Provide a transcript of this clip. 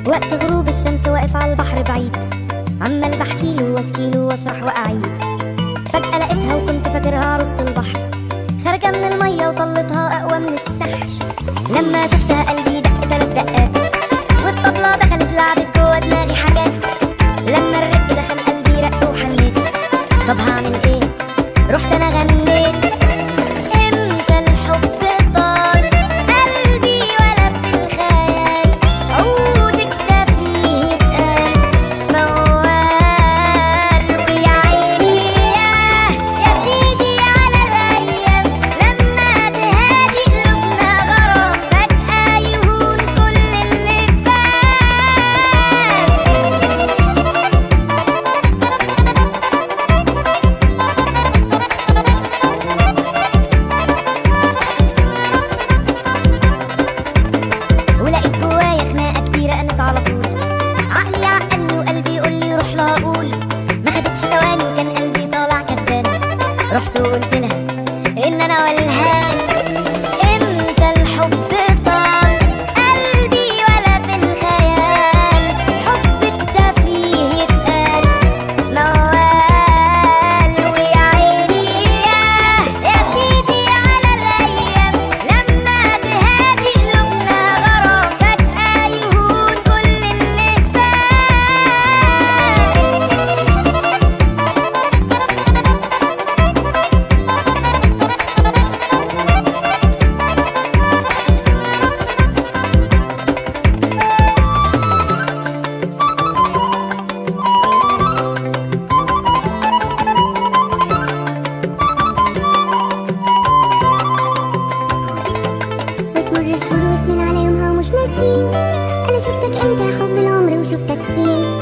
وقت غروب الشمس واقف على البحر بعيد عمال بحكي له واشكي له واشرح واعيد فجأة لقيتها وكنت فاكرها عروسة البحر خارجة من المية وطلتها أقوى من السحر لما شفتها قلبي دق تلات دقات والطبلة دخلت لعبت جوه دماغي حاجات لما الرق دخل قلبي رق وحنيت طب هعمل ايه رحت انا غنيت امتى الحب طال قلبي ولا في الخيال عودك ده فيه اتقال موال ويا عيني ياه يا سيدي على الايام لما تهادي قلوبنا غرام فجأة يهون كل اللي فات ولقيت جوايا خناقه كبيره قامت على طول عقلي عقلني وقلبي يقول لي روح لها قول ما خدتش ثواني وكان قلبي طالع كسبان رحت وقلت لها ان انا والهان امتى الحب طال قلبي ولا في الخيال حبك ده فيه اتقال موال ويا عيني ياه يا سيدي على الايام لما تهادي قلوبنا غرام فجأة يهون كل اللي فات بتمر شهور وسنين على يومها ومش ناسين انا شفتك انت يا حب العمر وشفتك فين